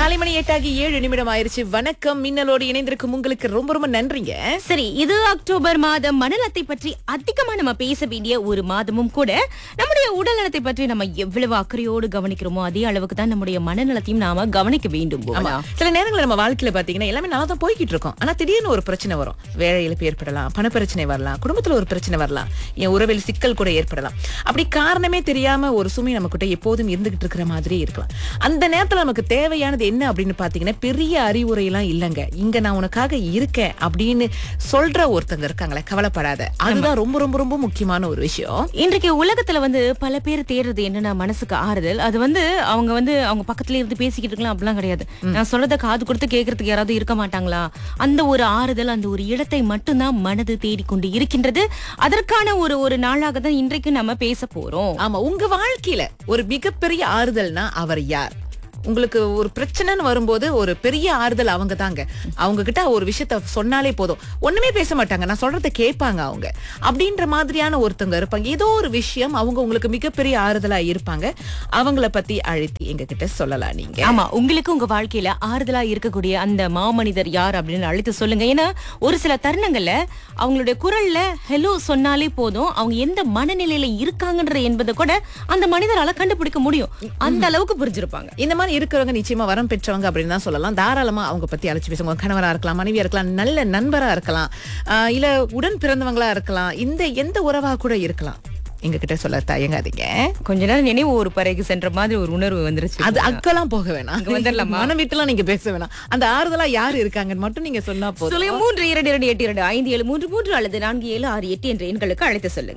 காலை மணி எட்டாகி ஏழு நிமிடம் ஆயிருச்சு வணக்கம் மின்னலோடு இணைந்திருக்கும் உங்களுக்கு ரொம்ப ரொம்ப நன்றிங்க சரி இது அக்டோபர் மாதம் மனநலத்தை பற்றி அதிகமா நம்ம பேச வேண்டிய ஒரு மாதமும் கூட நம்முடைய உடல் நலத்தை பற்றி நம்ம எவ்வளவு அக்கறையோடு கவனிக்கிறோமோ அதே அளவுக்கு தான் நம்முடைய மனநலத்தையும் நாம கவனிக்க வேண்டும் ஆமா போகலா. சில நேரங்கள்ல நம்ம வாழ்க்கையில பாத்தீங்கன்னா எல்லாமே நல்லா தான் போய்கிட்டு இருக்கோம் ஆனா திடீர்னு ஒரு பிரச்சனை வரும் வேலை இழப்பு ஏற்படலாம் பண பிரச்சனை வரலாம் குடும்பத்துல ஒரு பிரச்சனை வரலாம் என் உறவில் சிக்கல் கூட ஏற்படலாம் அப்படி காரணமே தெரியாம ஒரு சுமை நம்ம கிட்ட எப்போதும் இருந்துகிட்டு இருக்கிற மாதிரி இருக்கலாம் அந்த நேரத்துல நமக்கு தேவையானது என்ன அப்படின்னு பாத்தீங்கன்னா பெரிய அறிவுரை எல்லாம் இல்லைங்க இங்க நான் உனக்காக இருக்கேன் அப்படின்னு சொல்ற ஒருத்தங்க இருக்காங்களே கவலைப்படாத அதுதான் ரொம்ப ரொம்ப ரொம்ப முக்கியமான ஒரு விஷயம் இன்றைக்கு உலகத்துல வந்து பல பேர் தேடுறது என்னன்னா மனசுக்கு ஆறுதல் அது வந்து அவங்க வந்து அவங்க பக்கத்துல இருந்து பேசிக்கிட்டு இருக்கலாம் அப்படிலாம் கிடையாது நான் சொல்றத காது கொடுத்து கேட்கறதுக்கு யாராவது இருக்க மாட்டாங்களா அந்த ஒரு ஆறுதல் அந்த ஒரு இடத்தை மட்டும்தான் மனது தேடிக்கொண்டு இருக்கின்றது அதற்கான ஒரு ஒரு நாளாக தான் இன்றைக்கு நம்ம பேச போறோம் ஆமா உங்க வாழ்க்கையில ஒரு மிகப்பெரிய ஆறுதல்னா அவர் யார் உங்களுக்கு ஒரு பிரச்சனைன்னு வரும்போது ஒரு பெரிய ஆறுதல் அவங்க தாங்க அவங்க கிட்ட ஒரு விஷயத்த சொன்னாலே போதும் ஒண்ணுமே பேச மாட்டாங்க நான் சொல்றத கேட்பாங்க அவங்க அப்படின்ற மாதிரியான ஒருத்தங்க இருப்பாங்க ஏதோ ஒரு விஷயம் அவங்க உங்களுக்கு மிகப்பெரிய ஆறுதலா இருப்பாங்க அவங்கள பத்தி அழைத்து எங்க கிட்ட சொல்லலாம் நீங்க ஆமா உங்களுக்கு உங்க வாழ்க்கையில ஆறுதலா இருக்கக்கூடிய அந்த மாமனிதர் யார் அப்படின்னு அழைத்து சொல்லுங்க ஏன்னா ஒரு சில தருணங்கள்ல அவங்களுடைய குரல்ல ஹலோ சொன்னாலே போதும் அவங்க எந்த மனநிலையில இருக்காங்கன்ற என்பதை கூட அந்த மனிதரால கண்டுபிடிக்க முடியும் அந்த அளவுக்கு புரிஞ்சிருப்பாங்க இந்த மாதிரி இருக்கிறவங்க நிச்சயமா வரம் பெற்றவங்க அப்படின்னு தான் சொல்லலாம் தாராளமா அவங்க பத்தி அழைச்சு பேசுங்க உங்க கணவரா இருக்கலாம் மனைவியா இருக்கலாம் நல்ல நண்பரா இருக்கலாம் ஆஹ் இல்ல உடன் பிறந்தவங்களா இருக்கலாம் இந்த எந்த உறவா கூட இருக்கலாம் எங்க கிட்ட சொல்ல தயங்காதீங்க கொஞ்ச நேரம் நினைவு ஒரு பறைக்கு சென்ற மாதிரி ஒரு உணர்வு வந்துருச்சு அது அக்கெல்லாம் போக வேணாம் அங்க வந்துடலாமா? மனம் விட்டுலாம் நீங்க பேச வேணாம் அந்த ஆறுதலா யாரு இருக்காங்கன்னு மட்டும் நீங்க சொன்னா போதும் சொல்லுங்க மூன்று இரண்டு இரண்டு எட்டு இரண்டு ஐந்து ஏழு மூன்று மூன்று அல்லது நான்கு ஏழு ஆறு எட்டு என்ற எண்களுக்கு அழைத்து சொல்லுங்க